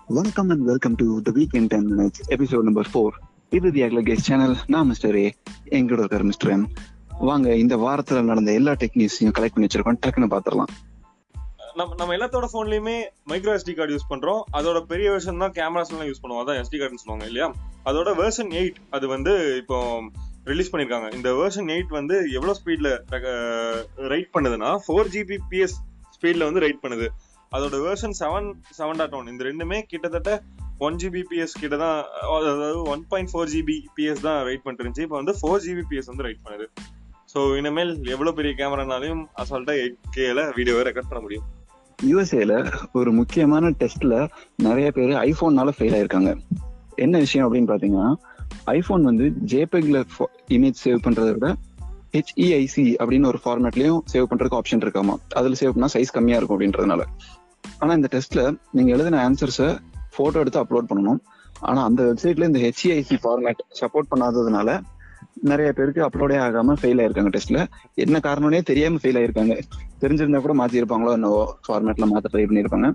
வணக்கம் and welcome to the week in ten minutes episode number four இது the அக்லகேஸ் channel நான் mister A எங்களோட இருக்கார் மிஸ்டர் எம் வாங்க இந்த வாரத்துல நடந்த எல்லா டெக்னிக்ஸையும் கலெக்ட் பண்ணி வச்சிருக்கோம் டக்குன்னு பாத்திரலாம் நம்ம நம்ம எல்லாத்தோட போன்லயுமே மைக்ரோ எஸ்டி கார்டு யூஸ் பண்றோம் அதோட பெரிய வெர்ஷன் தான் கேமராஸ் எல்லாம் யூஸ் பண்ணுவோம் அதான் எஸ்டி கார்டுன்னு சொல்லுவாங்க இல்லையா அதோட வெர்ஷன் எயிட் அது வந்து இப்போ ரிலீஸ் பண்ணிருக்காங்க இந்த வெர்ஷன் எயிட் வந்து எவ்வளவு ஸ்பீட்ல ரைட் பண்ணுதுன்னா ஃபோர் ஜிபி பிஎஸ் ஸ்பீட்ல வந்து ரைட் பண்ணுது அதோட version seven seven dot one இந்த ரெண்டுமே கிட்டத்தட்ட ஒன் ஜிபி பிஎஸ் கிட்ட தான் அதாவது one point four GBps தான் ரைட் பண்ணிட்டு இருந்துச்சு இப்போ வந்து ஃபோர் ஜிபி பிஎஸ் வந்து ரைட் பண்ணுது ஸோ இனிமேல் எவ்வளவு பெரிய கேமரானாலையும் அசால்ட்டா எயிட் கேல வீடியோவை ரெக்கார்ட் பண்ண முடியும் யூஎஸ்ஏல ஒரு முக்கியமான டெஸ்ட்ல நிறைய பேர் ஐபோன்னால ஃபெயில் ஆயிருக்காங்க என்ன விஷயம் அப்படின்னு பாத்தீங்கன்னா ஐபோன் வந்து ஜேபெக்ல இமேஜ் சேவ் பண்றதை விட ஹெச்இஐசி அப்படின்னு ஒரு ஃபார்மேட்லயும் சேவ் பண்றதுக்கு ஆப்ஷன் இருக்காமா அதுல சேவ் பண்ணா சைஸ் கம்மியா இருக்கும் அப்படின்றதுனால ஆனா இந்த டெஸ்ட்ல நீங்க எழுதின ஆன்சர்ஸை போட்டோ எடுத்து அப்லோட் பண்ணணும் ஆனா அந்த வெப்சைட்ல இந்த ஹெச்இஐசி ஃபார்மேட் சப்போர்ட் பண்ணாததுனால நிறைய பேருக்கு அப்லோடே ஆகாம ஃபெயில் ஆயிருக்காங்க டெஸ்ட்ல என்ன காரணம்னே தெரியாம ஃபெயில் ஆயிருக்காங்க தெரிஞ்சிருந்தா கூட மாத்தி இருப்பாங்களோ என்னவோ ஃபார்மேட்ல மாத்த ட்ரை பண்ணிருப்பாங்க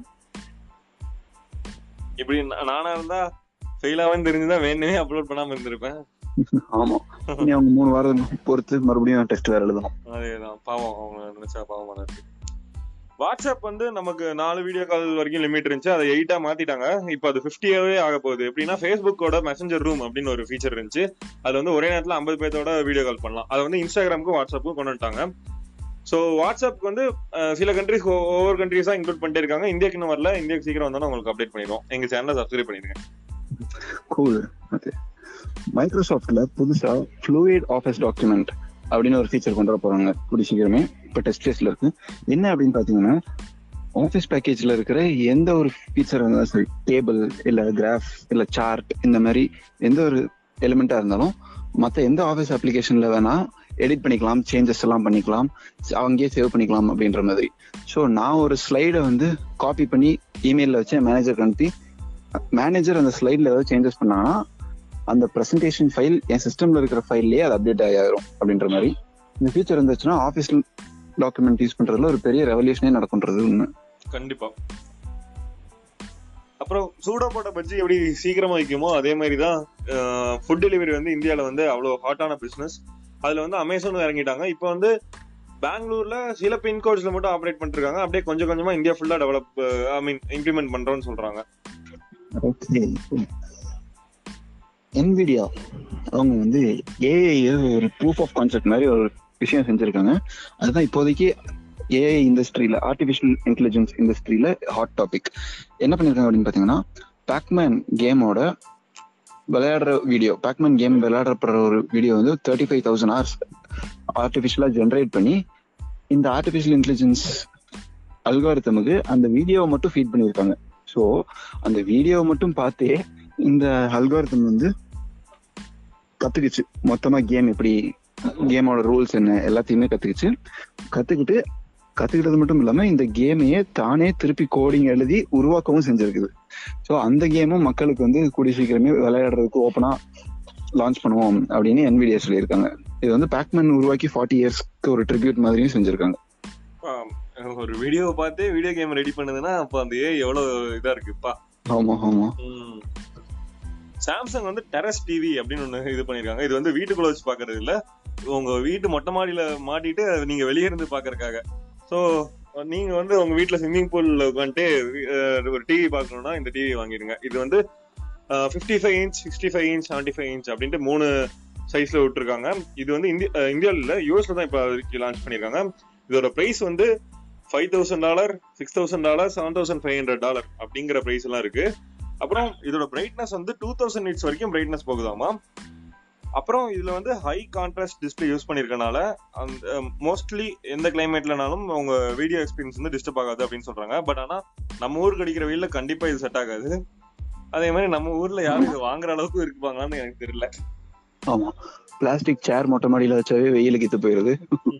இப்படி நா- நானா இருந்தா ஃபெயில் ஆவான்னு தெரிஞ்சுதான் வேணுமே அப்லோட் பண்ணாம இருந்திருப்பேன் ஆமா இனி அவங்க மூணு வாரம் பொறுத்து மறுபடியும் டெஸ்ட் வேற எழுதணும் அதேதான் பாவம் அவங்க நினைச்சா பாவமா தான் இருக்கு வாட்ஸ்அப் வந்து நமக்கு நாலு வீடியோ கால் வரைக்கும் லிமிட் இருந்துச்சு அதை எயிட்டா மாத்திட்டாங்க இப்போ அது ஃபிஃப்டியாவே ஆக போகுது எப்படின்னா ஃபேஸ்புக்கோட மெசஞ்சர் ரூம் அப்படின்னு ஒரு ஃபீச்சர் இருந்துச்சு அது வந்து ஒரே நேரத்துல ஐம்பது பேர்த்தோட வீடியோ கால் பண்ணலாம் அதை வந்து இன்ஸ்டாகிராமுக்கும் வாட்ஸ்அப்புக்கும் கொண்டு வந்துட்டாங்க ஸோ வாட்ஸ்அப் வந்து அஹ், சில கண்ட்ரிஸ் ஒவ்வொரு கண்ட்ரிஸா இன்க்ளூட் பண்ணிட்டே இருக்காங்க இந்தியாக்கு இன்னும் வரல இந்தியாக்கு சீக்கிரம் வந்தோம்னா உங்களுக்கு அப்டேட் பண்ணிடுவோம் எங்க சேனலை சப்ஸ்கிரைப் பண்ணிடுங்க கூல் ஓகே மைக்ரோசாஃப்ட்ல புதுசா ஃப்ளூயிட் ஆஃபீஸ் டாக்குமெண்ட் அப்படின்னு ஒரு ஃபீச்சர் கொண்டு வர போறாங்க கூடிய சீக்கிரமே இப்போ டெஸ்ட் ஃபேஸ்ல இருக்கு என்ன அப்படின்னு பாத்தீங்கன்னா ஆஃபீஸ் பேக்கேஜ்ல இருக்கிற எந்த ஒரு ஃபீச்சர் இருந்தாலும் சரி டேபிள் இல்ல கிராஃப் இல்ல சார்ட் இந்த மாதிரி எந்த ஒரு எலிமெண்டா இருந்தாலும் மத்த எந்த ஆஃபீஸ் அப்ளிகேஷன்ல வேணா எடிட் பண்ணிக்கலாம் சேஞ்சஸ் எல்லாம் பண்ணிக்கலாம் அங்கேயே சேவ் பண்ணிக்கலாம் அப்படின்ற மாதிரி ஸோ நான் ஒரு ஸ்லைடை வந்து காப்பி பண்ணி இமெயிலில் வச்சு மேனேஜர் அனுப்பி மேனேஜர் அந்த ஸ்லைட்ல ஏதாவது சேஞ்சஸ் பண்ணாங்கன்னா அந்த பிரசன்டேஷன் ஃபைல் என் சிஸ்டம்ல இருக்கிற ஃபைல்லையே அது அப்டேட் ஆகிரும் அப்படின்ற மாதிரி இந்த ஃபீச்சர் இருந்துச்சுன்னா ஆஃபீஸ் டாக்குமெண்ட் யூஸ் பண்றதுல ஒரு பெரிய ரெவல்யூஷனே நடக்குன்றது உண்மை கண்டிப்பா அப்புறம் சூடா போட்ட பஜ்ஜி எப்படி சீக்கிரமா வைக்குமோ அதே மாதிரி தான் ஃபுட் டெலிவரி வந்து இந்தியால வந்து அவ்வளவு ஹாட்டான பிசினஸ் அதுல வந்து அமேசானும் இறங்கிட்டாங்க இப்போ வந்து பெங்களூர்ல சில பின்கோட்ஸ்ல மட்டும் ஆப்ரேட் பண்ணிட்டு இருக்காங்க அப்படியே கொஞ்சம் கொஞ்சமா இந்தியா ஃபுல்லா டெவலப் ஐ மீன் இம்ப்ளிமெண்ட் பண்றோம்னு சொல்றாங்க ஓகே என்விடியா அவங்க வந்து ஏஐ ஒரு ப்ரூஃப் ஆஃப் கான்செப்ட் மாதிரி ஒரு விஷயம் செஞ்சிருக்காங்க அதுதான் இப்போதைக்கு ஏஐ இண்டஸ்ட்ரியில ஆர்டிஃபிஷியல் இன்டெலிஜென்ஸ் இண்டஸ்ட்ரியில ஹாட் டாபிக் என்ன பண்ணிருக்காங்க அப்படின்னு பாத்தீங்கன்னா பேக்மேன் கேமோட விளையாடுற வீடியோ பேக்மேன் கேம் விளையாடுறப்படுற ஒரு வீடியோ வந்து தேர்ட்டி ஃபைவ் தௌசண்ட் ஹவர்ஸ் ஆர்டிஃபிஷியலா ஜென்ரேட் பண்ணி இந்த ஆர்டிஃபிஷியல் இன்டெலிஜென்ஸ் அல்காரிதமுக்கு அந்த வீடியோவை மட்டும் ஃபீட் பண்ணியிருக்காங்க ஸோ அந்த வீடியோவை மட்டும் பார்த்தே இந்த அல்காரிதம் வந்து கத்துக்குச்சு மொத்தமா கேம் எப்படி கேமோட ரூல்ஸ் என்ன எல்லாத்தையுமே கத்துக்குச்சு கத்துக்கிட்டு கத்துக்கிட்டது மட்டும் இல்லாம இந்த கேமையே தானே திருப்பி கோடிங் எழுதி உருவாக்கவும் செஞ்சிருக்குது ஸோ அந்த கேமும் மக்களுக்கு வந்து கூடிய சீக்கிரமே விளையாடுறதுக்கு ஓப்பனா லான்ச் பண்ணுவோம் அப்படின்னு என்விடியா சொல்லியிருக்காங்க இது வந்து பேக்மேன் உருவாக்கி ஃபார்ட்டி இயர்ஸ்க்கு ஒரு ட்ரிபியூட் மாதிரியும் செஞ்சிருக்காங்க ஆம், ஒரு வீடியோவை பார்த்து வீடியோ கேம் ரெடி பண்ணுதுன்னா அப்போ அந்த ஏ எவ்வளவு இதா இருக்குப்பா ஆமா ஆமா சாம்சங் வந்து டெரஸ் டிவி அப்படின்னு ஒண்ணு இது பண்ணிருக்காங்க இது வந்து வீட்டுக்குள்ள வச்சு பாக்குறது இல்ல உங்க வீட்டு மொட்டை மாடியில மாட்டிட்டு அதை நீங்க வெளியே இருந்து பாக்குறதுக்காக சோ நீங்க வந்து உங்க வீட்ல ஸ்விம்மிங் பூல்ல உட்காந்துட்டு அஹ், ஒரு டிவி பார்க்கணும்னா இந்த டிவி வாங்கிடுங்க இது வந்து fifty five inch sixty five inch seventy five inch அப்படின்ட்டு மூணு சைஸ்ல விட்டுருக்காங்க இது வந்து இந்தியா அஹ், இந்தியால இல்ல யூஎஸ்ல தான் இப்போ லான்ச் பண்ணிருக்காங்க இதோட பிரைஸ் வந்து five thousand dollar six thousand dollar seven thousand five hundred dollar அப்படிங்கிற பிரைஸ் எல்லாம் இருக்கு அப்புறம் இதோட பிரைட்னஸ் வந்து டூ தௌசண்ட் நிட்ஸ் வரைக்கும் பிரைட்னஸ் போகுதாமா அப்புறம் இதுல வந்து ஹை கான்ட்ராஸ்ட் டிஸ்பிளே யூஸ் பண்ணிருக்கனால அந்த மோஸ்ட்லி எந்த கிளைமேட்லனாலும் உங்க வீடியோ எக்ஸ்பீரியன்ஸ் வந்து டிஸ்டர்ப் ஆகாது அப்படின்னு சொல்றாங்க பட் ஆனா நம்ம ஊருக்கு அடிக்கிற வெயில்ல கண்டிப்பா இது செட் ஆகாது அதே மாதிரி நம்ம ஊர்ல யாரும் இது வாங்குற அளவுக்கு இருப்பாங்களான்னு எனக்கு தெரியல ஆமா பிளாஸ்டிக் சேர் மொட்டை மாடியில வச்சாவே வெயிலுக்கு இத்து போயிருது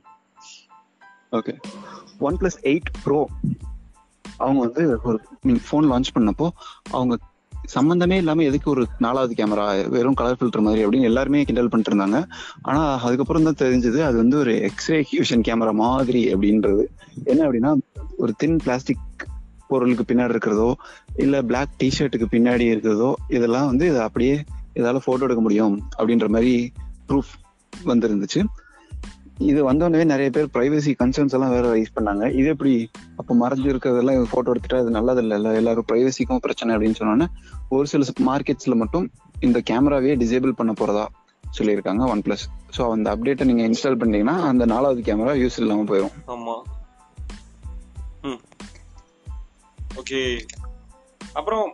okay OnePlus eight pro அவங்க வந்து ஒரு ஃபோன் லான்ச் பண்ணப்போ அவங்க சம்பந்தமே இல்லாம எதுக்கு ஒரு நாலாவது கேமரா வெறும் கலர் ஃபில்டர் மாதிரி அப்படின்னு எல்லாருமே கிண்டல் பண்ணிட்டு இருந்தாங்க ஆனா அதுக்கப்புறம் தான் தெரிஞ்சது அது வந்து ஒரு எக்ஸ்ரே விஷன் கேமரா மாதிரி அப்படின்றது என்ன அப்படின்னா ஒரு தின் பிளாஸ்டிக் பொருளுக்கு பின்னாடி இருக்கிறதோ இல்ல பிளாக் டிஷர்ட்டுக்கு பின்னாடி இருக்கிறதோ இதெல்லாம் வந்து இதை அப்படியே இதால போட்டோ எடுக்க முடியும் அப்படின்ற மாதிரி ப்ரூஃப் வந்திருந்துச்சு இது வந்தோடனே நிறைய பேர் பிரைவசி கன்சர்ன்ஸ் எல்லாம் வேற ரைஸ் பண்ணாங்க இது எப்படி அப்ப மறைஞ்சு இருக்கிறதெல்லாம் போட்டோ எடுத்துட்டா அது நல்லது இல்ல எல்லாரும் பிரைவசிக்கும் பிரச்சனை அப்படின்னு சொன்னோன்னே ஒரு சில மார்க்கெட்ஸ்ல மட்டும் இந்த கேமராவே டிசேபிள் பண்ண போறதா சொல்லியிருக்காங்க ஒன் பிளஸ் ஸோ அந்த அப்டேட்டை நீங்க இன்ஸ்டால் பண்ணீங்கன்னா அந்த நாலாவது கேமரா யூஸ் இல்லாம போயிடும் ஆமா ம் ஓகே அப்புறம்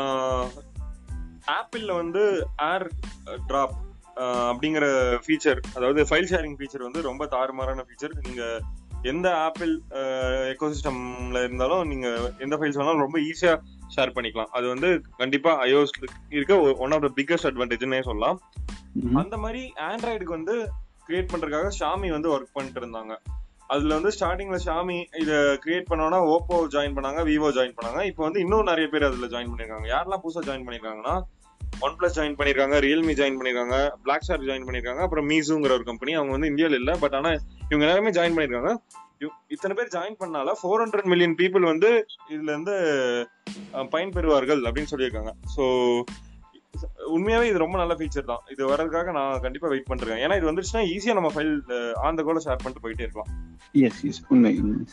ஆப்பிள்ல வந்து ஏர் டிராப் அப்படிங்கிற ஃபீச்சர் அதாவது ஃபைல் ஷேரிங் ஃபீச்சர் வந்து ரொம்ப தாறுமாறான ஃபீச்சர் நீங்க எந்த ஆப்பிள் எக்கோசிஸ்டம்ல இருந்தாலும் நீங்க எந்த ஃபைல்ஸ் வேணாலும் ரொம்ப ஈஸியா ஷேர் பண்ணிக்கலாம் அது வந்து கண்டிப்பா iOS இருக்க ஒன் ஆஃப் த பிக்கஸ்ட் அட்வான்டேஜ்னே சொல்லலாம் அந்த மாதிரி ஆண்ட்ராய்டுக்கு வந்து கிரியேட் பண்றதுக்காக ஷாமி வந்து ஒர்க் பண்ணிட்டு இருந்தாங்க அதுல வந்து ஸ்டார்டிங்ல ஷாமி இத கிரியேட் பண்ணோம்னா ஓப்போ ஜாயின் பண்ணாங்க விவோ ஜாயின் பண்ணாங்க இப்போ வந்து இன்னும் நிறைய பேர் அதுல ஜாயின் பண்ணிருக்காங்க யாரெல்லாம் புதுசா ஜாயின் பண்ணிருக்காங்கன்னா ஒன் பிளஸ் ஜாயின் பண்ணிருக்காங்க ரியல்மி ஜாயின் பண்ணிருக்காங்க பிளாக் ஷார் ஜாயின் பண்ணிருக்காங்க அப்புறம் மீசூங்கிற ஒரு கம்பெனி அவங்க வந்து இந்தியால இல்ல பட் ஆனா இவங்க எல்லாருமே ஜாயின் பண்ணிருக்காங்க இவ்- இத்தனை பேர் ஜாயின் பண்ணால ஃபோர் ஹண்ட்ரட் மில்லியன் பீப்புள் வந்து இதுல இருந்து அஹ், பயன்பெறுவார்கள் அப்படின்னு சொல்லியிருக்காங்க ஸோ உண்மையாவே இது ரொம்ப நல்ல ஃபீச்சர் தான் இது வர்றதுக்காக நான் கண்டிப்பா வெயிட் பண்றேன் ஏன்னா இது வந்துருச்சுன்னா ஈஸியா நம்ம ஃபைல் ஆன் த கோல ஷேர் பண்ணிட்டு போயிட்டே இருக்கலாம் எஸ் எஸ் உண்மை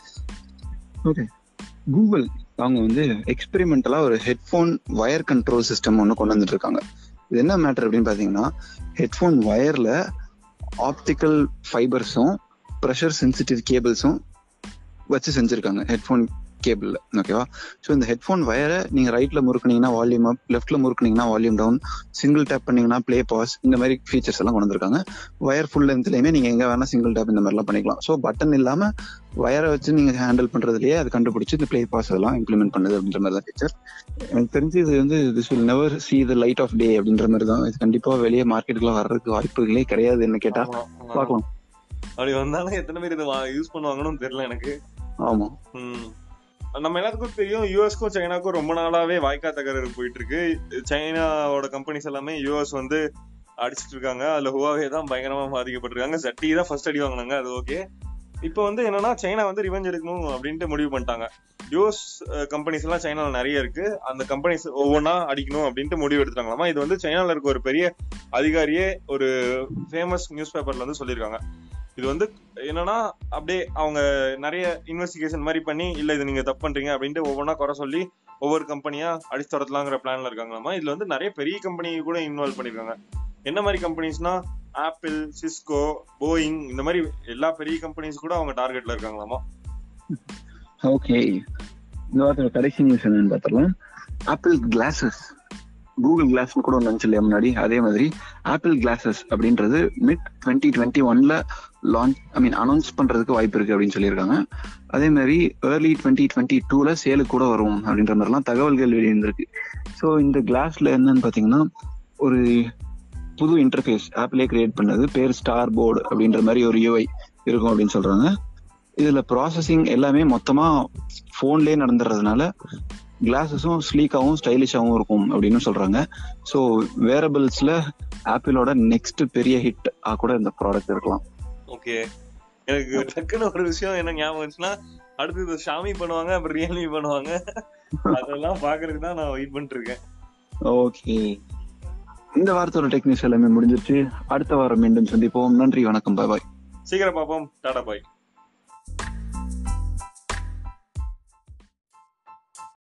ஓகே கூகுள் அவங்க வந்து எக்ஸ்பெரிமெண்டலா ஒரு ஹெட்ஃபோன் வயர் கண்ட்ரோல் சிஸ்டம் ஒன்று கொண்டு வந்துட்டு இருக்காங்க இது என்ன மேட்டர் அப்படின்னு பாத்தீங்கன்னா ஹெட்ஃபோன் வயர்ல ஆப்டிக்கல் ஃபைபர்ஸும் ப்ரெஷர் சென்சிட்டிவ் கேபிள்ஸும் வச்சு செஞ்சிருக்காங்க ஹெட்ஃபோன் கேபிள்ல ஓகேவா ஸோ இந்த ஹெட்ஃபோன் வயரை நீங்க ரைட்ல முறுக்குனீங்கன்னா வால்யூம் அப் லெஃப்ட்ல முறுக்குனீங்கன்னா வால்யூம் டவுன் சிங்கிள் டேப் பண்ணீங்கன்னா ப்ளே பாஸ் இந்த மாதிரி ஃபீச்சர்ஸ் எல்லாம் கொண்டு வந்திருக்காங்க வயர் ஃபுல் லென்த்லயுமே நீங்க எங்க வேணா சிங்கிள் டேப் இந்த மாதிரிலாம் பண்ணிக்கலாம் ஸோ பட்டன் இல்லாம வயரை வச்சு நீங்க ஹேண்டில் பண்றதுலயே அது கண்டுபிடிச்சு இந்த ப்ளே பாஸ் எல்லாம் இம்ப்ளிமெண்ட் பண்ணுது அப்படின்ற மாதிரி தான் ஃபீச்சர் எனக்கு தெரிஞ்சு இது வந்து this will never see the light of day அப்படின்ற மாதிரி தான் இது கண்டிப்பா வெளியே மார்க்கெட்டுக்குள்ள வர்றதுக்கு வாய்ப்புகளே கிடையாது என்ன கேட்டா ஆமா, ஆமா. பார்க்கலாம் அப்படி வந்தாலும் எத்தனை பேர் இதை யூஸ் பண்ணுவாங்கன்னு தெரியல எனக்கு ஆமா ம். நம்ம எல்லாத்துக்கும் தெரியும் யூஎஸ்க்கும் சைனாக்கும் ரொம்ப நாளாவே வாய்க்கா தகராறு போயிட்டு இருக்கு சைனாவோட கம்பெனிஸ் எல்லாமே யூஎஸ் வந்து அடிச்சிட்டு இருக்காங்க அதுல ஹுவாவே தான் பயங்கரமா பாதிக்கப்பட்டிருக்காங்க சட்டி தான் ஃபர்ஸ்ட் அடி வாங்கினாங்க அது ஓகே இப்போ வந்து என்னன்னா சைனா வந்து ரிவெஞ்ச் எடுக்கணும் அப்படின்ட்டு முடிவு பண்ணிட்டாங்க யூஎஸ் கம்பெனிஸ் எல்லாம் சைனால நிறைய இருக்கு அந்த கம்பெனிஸ் ஒவ்வொன்றா அடிக்கணும் அப்படின்ட்டு முடிவு எடுத்துட்டாங்களாமா இது வந்து சைனால இருக்க ஒரு பெரிய அதிகாரியே ஒரு ஃபேமஸ் நியூஸ் பேப்பர்ல வந்து சொல்லியிருக்காங்க இது வந்து என்னன்னா அப்படியே அவங்க நிறைய இன்வெஸ்டிகேஷன் மாதிரி பண்ணி இல்ல இது நீங்க தப்பு பண்றீங்க அப்படின்ட்டு ஒவ்வொன்றா குறை சொல்லி ஒவ்வொரு கம்பெனியா அடிச்சு தொடத்தலாங்கிற பிளான்ல இருக்காங்களாமா இதுல வந்து நிறைய பெரிய கம்பெனி கூட இன்வால்வ் பண்ணிருக்காங்க என்ன மாதிரி கம்பெனிஸ்னா ஆப்பிள் சிஸ்கோ போயிங் இந்த மாதிரி எல்லா பெரிய கம்பெனிஸ் கூட அவங்க டார்கெட்ல இருக்காங்களாமா ஓகே இந்த வாரத்தோட கடைசி நியூஸ் என்னன்னு பார்த்தரலாம் ஆப்பிள் கிளாஸஸ் கூகுள் கிளாஸ் கூட ஒன்று வந்துச்சு இல்லையா முன்னாடி அதே மாதிரி ஆப்பிள் கிளாஸஸ் அப்படின்றது மிட் டுவெண்ட்டி டுவெண்ட்டி ஒன்ல லான்ச் ஐ மீன் அனௌன்ஸ் பண்றதுக்கு வாய்ப்பு இருக்கு அப்படின்னு சொல்லியிருக்காங்க அதே மாதிரி ஏர்லி டுவெண்ட்டி டுவெண்ட்டி டூல சேலுக்கு கூட வரும் அப்படின்ற மாதிரிலாம் தகவல்கள் வெளியிருந்திருக்கு ஸோ இந்த கிளாஸ்ல என்னன்னு பார்த்தீங்கன்னா ஒரு புது இன்டர்ஃபேஸ் ஆப்பிளே கிரியேட் பண்ணது பேர் ஸ்டார் போர்டு அப்படின்ற மாதிரி ஒரு யூஐ இருக்கும் அப்படின்னு சொல்றாங்க இதுல ப்ராசஸிங் எல்லாமே மொத்தமா போன்லயே நடந்துறதுனால கிளாஸஸும் ஸ்லீக்காவும் ஸ்டைலிஷாவும் இருக்கும் அப்படின்னு சொல்றாங்க ஸோ வேரபிள்ஸ்ல ஆப்பிளோட நெக்ஸ்ட் பெரிய ஹிட் ஆ கூட இந்த ப்ராடக்ட் இருக்கலாம் ஓகே எனக்கு டக்குன்னு ஒரு விஷயம் என்ன ஞாபகம் வந்துச்சுன்னா அடுத்து இது ஷாமி பண்ணுவாங்க அப்புறம் ரியல்மி பண்ணுவாங்க அதெல்லாம் பாக்குறதுக்கு தான் நான் வெயிட் பண்ணிட்டு இருக்கேன் ஓகே இந்த வாரத்தோட டெக்னிக்ஸ் எல்லாமே முடிஞ்சிருச்சு அடுத்த வாரம் மீண்டும் சந்திப்போம் நன்றி வணக்கம் பாய் சீக்கிரம் பாப்போம் டாடா பாய்